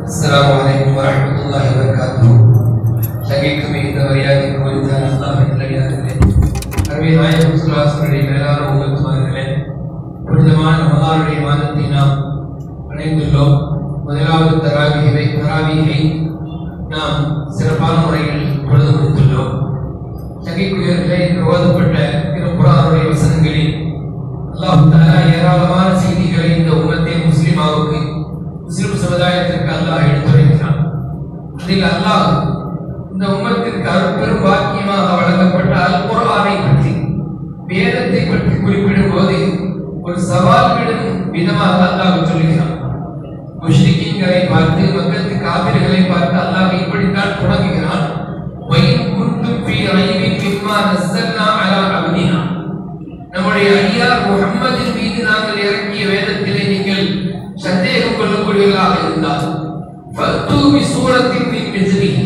السلام عليكم ورحمة الله وبركاته சங்கைக்கு மிகுந்த மரியாதை குறித்தான அல்லாஹின் நல்லடியார்களே அருமை நாயகம் சுல்லாசனுடைய மேலான உங்களுக்குமார்களே புனிதமான ரமலானுடைய மாதத்தை நாம் அடைந்துள்ளோம் முதலாவது தராவியை தராவியை நாம் சிறப்பான முறையில் பொழுது முடித்துள்ளோம் சங்கைக்குரியவர்களே இன்று ஓதப்பட்ட திருக்குறானுடைய வசனங்களில் அல்லாஹ் தஆலா ஏராளமான செய்திகளை இந்த உம்மத்தை முஸ்லிமாவுக்கு முஸ்லிம் சமுதாயத்திற்கு அல்லாஹ் எடுத்துரைக்கிறான் அதில் அல்லாஹ் இந்த உம்மத்திற்கு அருட்பெரும் பாக்கியமாக வழங்கப்பட்ட அல் குர்ஆனை பற்றி வேதத்தை பற்றி குறிப்பிடும் போது ஒரு சவால் விடும் விதமாக அல்லாஹ் சொல்கிறான் முஷ்ரிக்கீன்களை பார்த்து மக்கத்து காபிர்களை பார்த்து அல்லாஹ் இப்படித்தான் தொடங்குகிறான் வயின் குந்தும் ஃபீ ரைபின் மிம்மா நஸ்ஸல்னா அலா அப்தினா நம்முடைய அடியார் முகம்மதின் மீது நாங்கள் இறக்கிய வேதத்திலே நீங்கள் சந்தேகம் கொள்ளக்கூடியவர்களாக இருந்தால் ஃபத்து பி சூரத்தின் மின் மிஸ்லிஹி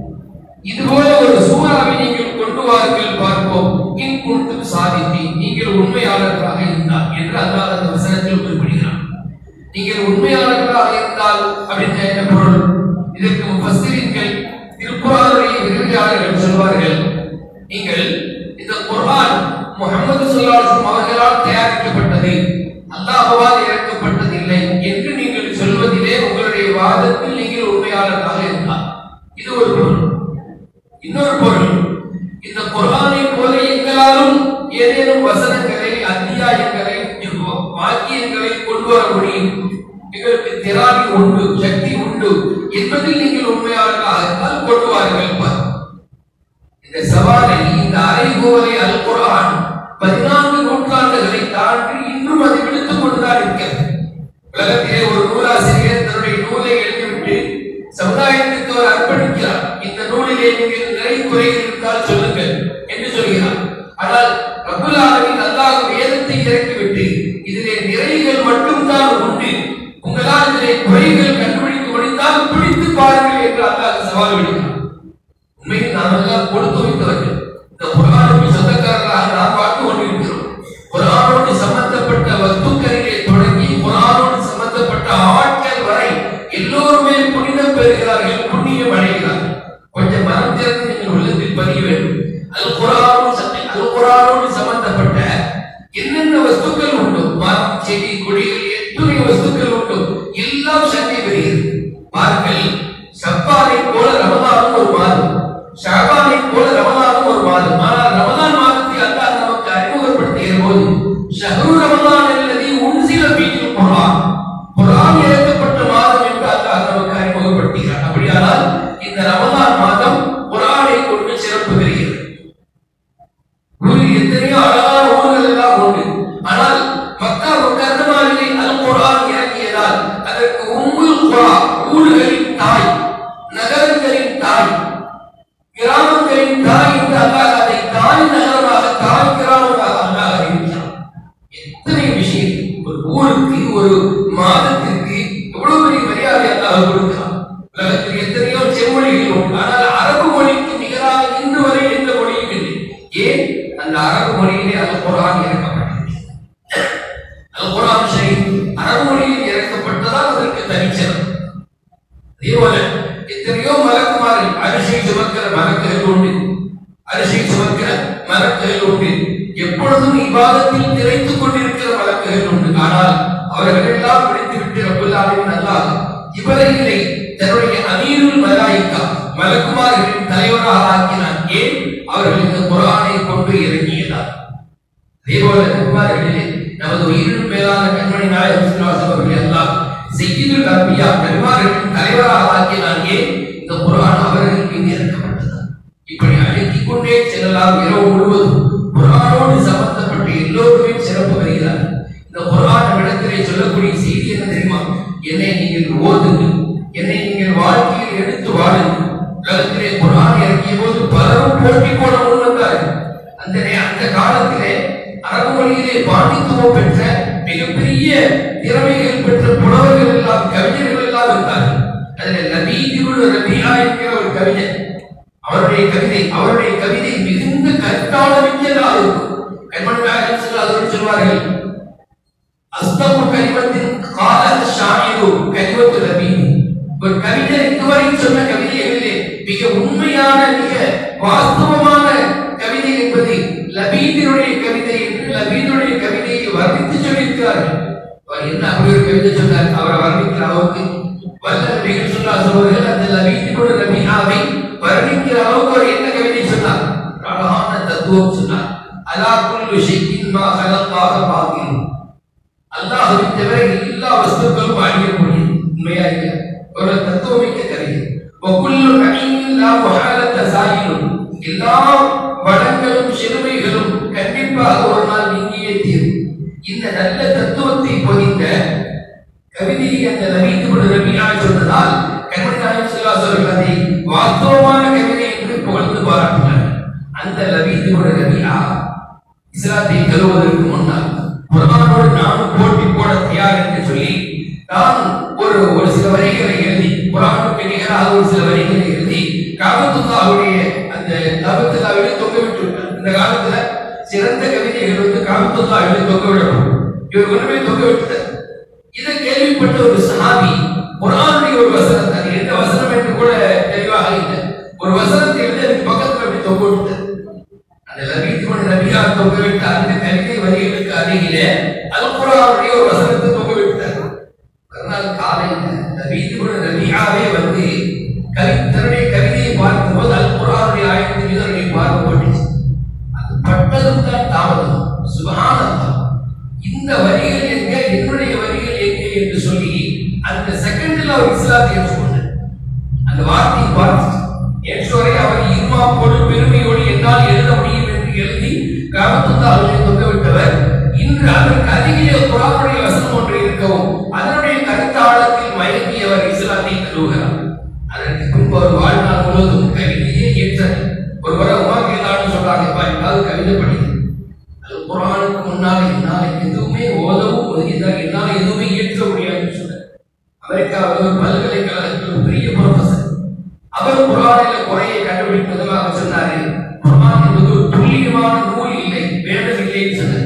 இதுபோல ஒரு சூறாவை நீங்கள் கொண்டு வாருங்கள் பார்ப்போம் இன் குன்தும் சாதித்தி நீங்கள் உண்மையாளர்களாக இருந்தால் என்று அல்லாஹ் அந்த வசனத்தில் குறிப்பிடுகிறான் நீங்கள் உண்மையாளர்களாக இருந்தால் அப்படின்னு என்ன பொருள் இதற்கு முஃபஸ்ஸிரீன்கள் திருக்குர்ஆனுடைய விரிவுரையாளர்கள் சொல்வார்கள் நீங்கள் இந்த குர்ஆன் முஹம்மது ஸல்லல்லாஹு அலைஹி வஸல்லம் அவர்களால் தயாரிக்கப்பட்டது அல்லாஹ்வால் இறக்கப்பட்டது இல்லை என்று நீங்கள் சொல்வதிலே உங்களுடைய வாதத்தில் நீங்கள் உண்மையாளர்களாக இருந்தால் இது ஒரு பொருள் இன்னொரு பொருள் இந்த குர்ஆனை போல எங்களாலும் ஏதேனும் வசனங்களை அத்தியாயங்களை வாக்கியங்களை கொண்டு வர முடியும் எங்களுக்கு திராணி உண்டு சக்தி உண்டு என்பதில் நீங்கள் உண்மையாளர்களாக இருந்தால் கொண்டு வாருங்கள் பார். இந்த சவாலை இந்த அறைகோலை அல் குர்ஆன் பதினான்கு நூற்றாண்டுகளை தாண்டி இன்னும் அதை விடுத்துக் கொண்டுதான் இருக்கிறது உலகத்திலே ஒரு நூலாசிரியர் தன்னுடைய நூலை எழுதிவிட்டு சமுதாயத்திற்கு அவர் அர்ப்பணிக்கிறார் இந்த நூலிலே நீங்கள் நிறை குறைகள் இருந்தால் சொல்லுங்கள் என்று சொல்கிறார் ஆனால் ரபுல் ஆலமீன் அல்லாஹ் வேதத்தை இறக்கிவிட்டு இதிலே நிறைகள் மட்டும்தான் உண்டு உங்களால் இதிலே குறைகள் கண்டுபிடிக்க முடிந்தால் பிடித்து பாருங்கள் என்று அல்லாஹ் சவால் விடுகிறார் உண்மையில் நாம் எல்லாம் கொடுத்து வைத்தவர்கள் இந்த குரானுக்கு சொந்தக்காரர்களாக நாம் பார்த்து கொண்டிருக்கிறோம் குரானோடு சம்பந்தப்பட்ட வஸ்துக்களிலே தொடங்கி குரானோடு சம்பந்தப்பட்ட ஆட்கள் வரை எல்லோருமே புனிதம் பெறுகிறார்கள் புண்ணியம் அடைகிறார்கள் கொஞ்சம் மனம் திறந்து நீங்கள் உள்ளத்தில் பதிய வேண்டும் அது குரானோடு சம்பந்த- அது குரானோடு சம்பந்தப்பட்ட என்னென்ன வஸ்துக்கள் உண்டு மரம் செடி கொடிகள் எத்துணை வஸ்துக்கள் உண்டு எல்லாம் சக்தி பெறுகிறது பாருங்கள் ஷப்பானை போல ரமதானும் ஒரு மாதம் ஷாபானை போல ரமதானும் ஒரு மாதம் ஆனால் ரமதான் மாதத்தை அல்லாஹ் நமக்கு அறிமுகப்படுத்துகிற போது ஷஹரு ரமதான் அல்லது உன்சில பீட்டில் குர்ஆன் குர்ஆன் இறக்கப்பட்ட மாதம் என்று அல்லாஹ் நமக்கு அறிமுகப்படுத்துகிறார் அப்படியானால் இந்த ரமதான் மாதம் குர்ஆனை கொண்டு சிறப்பு பெறுகிறது ஊரில் எத்தனையோ அழகான ஊர்கள் எல்லாம் உண்டு ஆனால் மக்கா முக்கர்ணமாவிலே அல் குர்ஆன் இறங்கியதால் அதற்கு உம்முல் குரா ஊர்களின் தாய் நகரங்களின் தாய் கிராமங்களின் தாய் என்று அல்லாஹ் அதை தாய் நகரமாக தாய் கிராமமாக அல்லாஹ் அறிவிக்கிறான் எத்தனை விஷயம் ஒரு ஊருக்கு ஒரு மாதத்திற்கு எவ்வளவு பெரிய மரியாதை அல்லாஹ் கொடுக்கிறான் உலகத்தில் எத்தனையோ செம்மொழிகள் உண்டு ஆனால் அரபு மொழிக்கு நிகராக இன்று வரை எந்த மொழியும் இல்லை ஏன் அந்த அரபு மொழியிலே அது குரான் இறக்கப்பட்டது அல் குரான் ஷரீஃப் அரபு மொழியில் இறக்கப்பட்டதால் அதற்கு தனிச்சிறப்பு அதே போல எத்தனையோ மலக்குமார்கள் அரிசை சுமக்கிற மலக்குகள் உண்டு அரிசை சுமக்கிற மலக்குகள் உண்டு எப்பொழுதும் இபாதத்தில் திரைத்துக் கொண்டிருக்கிற மலக்குகள் உண்டு ஆனால் அவர்கள் எல்லாம் பிடித்துவிட்டு ரப்புல்லாவின் அல்லாஹ் இவர்களை தன்னுடைய அமீருல் மலாயிக்கா மலக்குமார்களின் தலைவராக ஆக்கினார் ஏன் அவர்கள் இந்த குரானை கொண்டு இறங்கியதால் அதேபோல நபிமார்களிலே நமது உயிரினும் மேலான கண்மணி நாயகம் ஸல்லல்லாஹு அவர்கள் எல்லாம் செய்யுதுல் அன்பியா நபிமார்களின் தலைவராக ஆக்கினார் ஏன் இந்த குர்ஆன் அவர்கள் மீது இறக்கப்பட்டது இப்படி அடுக்கிக் கொண்டே செல்லலாம் இரவு முழுவதும் குர்ஆனோடு சம்பந்தப்பட்ட எல்லோருமே சிறப்பு வருகிறார் இந்த குர்ஆன் இடத்திலே சொல்லக்கூடிய செய்தி என்ன தெரியுமா என்னை நீங்கள் ஓதுங்கள் என்னை நீங்கள் வாழ்க்கையில் எடுத்து வாழுங்கள் உலகத்திலே குர்ஆன் இறக்கிய போது பலரும் போட்டி போட முன் வந்தார்கள் அந்த நே- அந்த காலத்திலே அரபு மொழியிலே பாண்டித்துவம் பெற்ற மிகப்பெரிய திறமைகள் பெற்ற புலவர்கள் எல்லாம் கவிஞர்கள் எல்லாம் இருந்தார்கள் அதில் நபீதிபுல் ரபியா என்கிற ஒரு கவிஞர் அவருடைய கவிதை அவருடைய கவிதை மிகுந்த கருத்தாளமிக்கதாக இருக்கும் கண்மணி நாயகம் சொல்ல சொல்வார்கள் அஸ்தமு கலிமத்தின் கால ஷாயிரு கலிமத்து நபீதி ஒரு கவி அவர்கள் அந்த லபீத் கூட ரபியாவை வர்ணிக்கிற அளவுக்கு அவர் என்ன கவிதை சொன்னார் ஒரு அழகான தத்துவம் சொன்னார் அலா குல்லு ஷைஇன் மா ஹலல்லாஹ பாத்தில் அல்லாஹ்வை தவிர எல்லா வஸ்துக்களும் அழியக்கூடியது உண்மையா இல்லையா ஒரு தத்துவமிக்க கவிதை وكل نعيم لا محالة زائل எல்லா வளங்களும் சிறுமைகளும் கண்டிப்பாக ஒரு நாள் நீங்கியே தீரும் இந்த நல்ல தத்துவத்தை பொதிந்த கவிதையை அந்த நவீன குழு ரபியா சொன்னதால் கண்மணி நாயகம் சிலாஸ் அவர்கள் அதை வாஸ்தவமான கவிதை என்று புகழ்ந்து பாராட்டினார் அந்த லபீது குழு ரபியா இஸ்லாத்தை தருவதற்கு முன்னால் குர்ஆனோடு நானும் போட்டி போட தயார் என்று சொல்லி நான் ஒரு ஒரு சில வரிகளை எழுதி குர்ஆனுக்கு நிகராக ஒரு சில வரிகளை எழுதி காபத்துல்லாவுடைய அந்த காபத்துல்லாவிலே தொங்க விட்டு விட்டார். இந்த காலத்துல சிறந்த கவிதைகள் வந்து காபத்துல்லாவிலே தொங்க விடப்படும் இவர் ஒன்றுமே தொங்க விட்டார் இதை கேள்விப்பட்ட ஒரு சஹாபி குர்ஆனுடைய ஒரு வசனம் அது எந்த வசனம் என்று கூட தெளிவாக இல்லை ஒரு வசனத்தை எழுதி அதுக்கு பக்கத்துல அப்படி தொங்க விட்டார் அந்த லபீத்துடைய நபியா தொங்க விட்ட அந்த கவிதை வரிகளுக்கு அருகிலே அல் குர்ஆனுடைய ஒரு வசனத்தை தொங்க விட்டார் மறுநாள் காலையில் லபீத்துடைய நபியாவே வந்து கவி தன்னுடைய கவிதையை பார்க்கும்போது அல் குர்ஆனுடைய ஆயத்தின் மீது அவருடைய பார்வை பட்டுச்சு அது பட்டதும் தான் தாமதம் சுபஹானல்லாஹ் இந்த வரிகள் எங்க என்னுடைய வரிகள் எங்க என்று சொல்லி அந்த செகண்டில் அவர் இஸ்லாத்தை ஏற்றுக்கொண்டார் அந்த வார்த்தையை பார்த்து நேற்று வரை அவர் இருமாப்போடு பெருமையோடு என்னால் எழுத முடியும் என்று எழுதி காமத்துந்தா அவர்களை தொங்க விட்டவர் இன்று அதற்கு அருகிலே குரானுடைய வசனம் ஒன்று இருக்கவும் அதனுடைய கருத்தாளத்தில் மயங்கியவர் இஸ்லாத்தை தருகிறார் அதற்கு பின்பு அவர் வாழ்நாள் முழுவதும் கவிதையே ஏற்றார் ஒரு முறை உமா கேதான்னு சொல்றாங்க "அப்பா, என்னாவது கவிதை படிங்க அது குரானுக்கு முன்னால் என்னால் எதுவுமே ஓதவும் என்னால் என்னால் எதுவுமே ஏற்ற முடியாதுன்னு சொன்னார் அமெரிக்காவில் ஒரு பல்கலைக்கழகத்தில் ஒரு பெரிய ப்ரொஃபசர் அவர் குரானில் குறையை கண்டுபிடிக்கும் விதமாக சொன்னாரு குரான் என்பது ஒரு துல்லியமான நூல் இல்லை வேதம் இல்லைன்னு சொன்னார்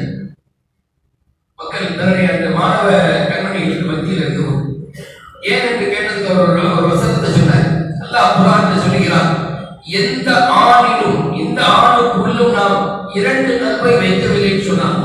மக்கள் தன்னுடைய அந்த மாணவ கண்மணிகளுக்கு மத்தியில் இருந்தவர் ஏன் என்று கேட்டதுக்கு அவர் ஒரு- ஒரு வசனத்தை சொன்னார் அல்லாஹ் குரான் சொல்லுகிறான் எந்த ஆணிலும் இந்த ஆணுக்குள்ளும் நாம் இரண்டு கல்வை வைக்கவில்லைன்னு சொன்னாங்க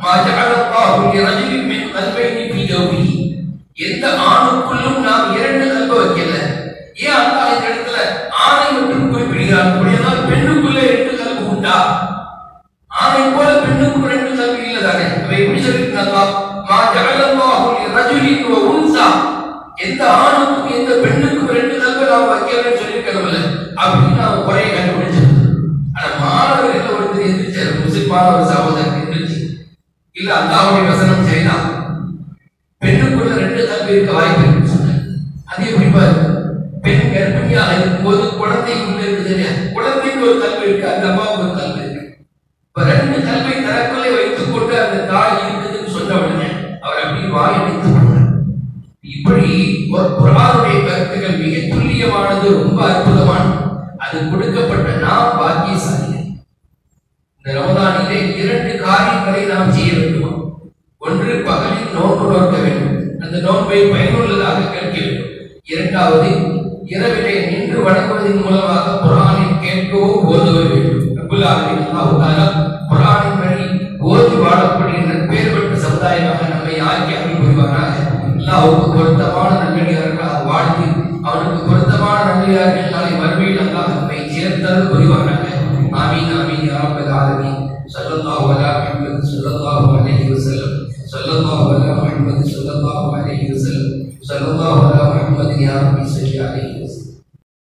எந்த ஆணுக்குள்ளும் நாம் இரண்டு கல்வை வைக்கல ஏன் அல்லாஹ் இந்த இடத்துல ஆணை மட்டும் குறிப்பிடுகிறார் அப்படியானால் பெண்ணுக்குள்ளே ரெண்டு கல்வி உண்டா ஆணை போல பெண்ணுக்கும் ரெண்டு கல்வி இல்லை தானே அவை எப்படி சொல்லியிருக்காங்க மா ஜஅலல்லாஹு லிரஜுலின் வ உன்சா எந்த ஆணுக்கும் எந்த பெண்ணுக்கும் ரெண்டு கல்வி நாம் வைக்கலன்னு சொல்லியிருக்கிறோம்ல அப்படின்னு நான் குறைய கண்டுபிடிச்சது ஆனா மாணவர்கள் ஒருத்தர் எந்திரிச்சார் முஸ்லிமான ஒரு சகோதரர் எந்திரிச்சு இல்ல அல்லாஹ்வுடைய வசனம் சரிதான் பெண்ணுக்குள்ள ரெண்டு கல்வி இருக்க வாய்ப்பு இருக்குன்னு சொன்னார் அது எப்படி பாரு பெண் கர்ப்பிணியாக இருக்கும்போது குழந்தை உள்ள இருக்குது இல்லையா குழந்தைக்கு ஒரு கல்வி இருக்கு அந்த அம்மாவுக்கு ஒரு கல்வி இருக்கு இப்ப ரெண்டு கல்வை தனக்குள்ளே வைத்துக் கொண்டு அந்த தாய் இருக்குதுன்னு சொன்ன உடனே அவர் அப்படியே வாய் அடைத்து போனார் இப்படி ஒரு குரானுடைய கருத்துக்கள் மிக துல்லியமானது ரொம்ப அற்புதமானது அது கொடுக்கப்பட்ட நாம் பாக்கியசாலிகள் இந்த ரமதானிலே இரண்டு காரியங்களை நாம் செய்ய வேண்டுமா ஒன்று பகலில் நோன்பு நோக்க வேண்டும் அந்த நோன்பை பயனுள்ளதாக கேட்க வேண்டும் இரண்டாவது இரவிலே நின்று வணங்குவதன் மூலமாக குரானை கேட்கவோ ஓதவோ வேண்டும் ரப்புல் ஆலமீன் அல்லாஹ் தஆலா குரானின் வழி ஓதி வாழக்கூடிய நற்பேர் பெற்ற சமுதாயமாக நம்மை ஆக்கி அருள் புரிவாராக அல்லாஹ்வுக்கு பொருத்தமான நல்லடியார்களாக வாழ்ந்து அவனுக்கு பொருத்தமான நல்லடியார்கள் நாளை மறுமையில் அல்லாஹ் நம்மை சேர்த்தருள் புரிவாராக ஆமீன் ஆமீன் யா ரப்பல் ஆலமீன் ஸல்லல்லாஹு அலா முஹம்மது ஸல்லல்லாஹு அலைஹி வஸல்லம் ஸல்லல்லாஹு அலா முஹம்மது ஸல்லல்லாஹு அலைஹி வஸல்லம் ஸல்லல்லாஹு அலா முஹம்மது யா ரப்பி ஸல்லி அலைஹி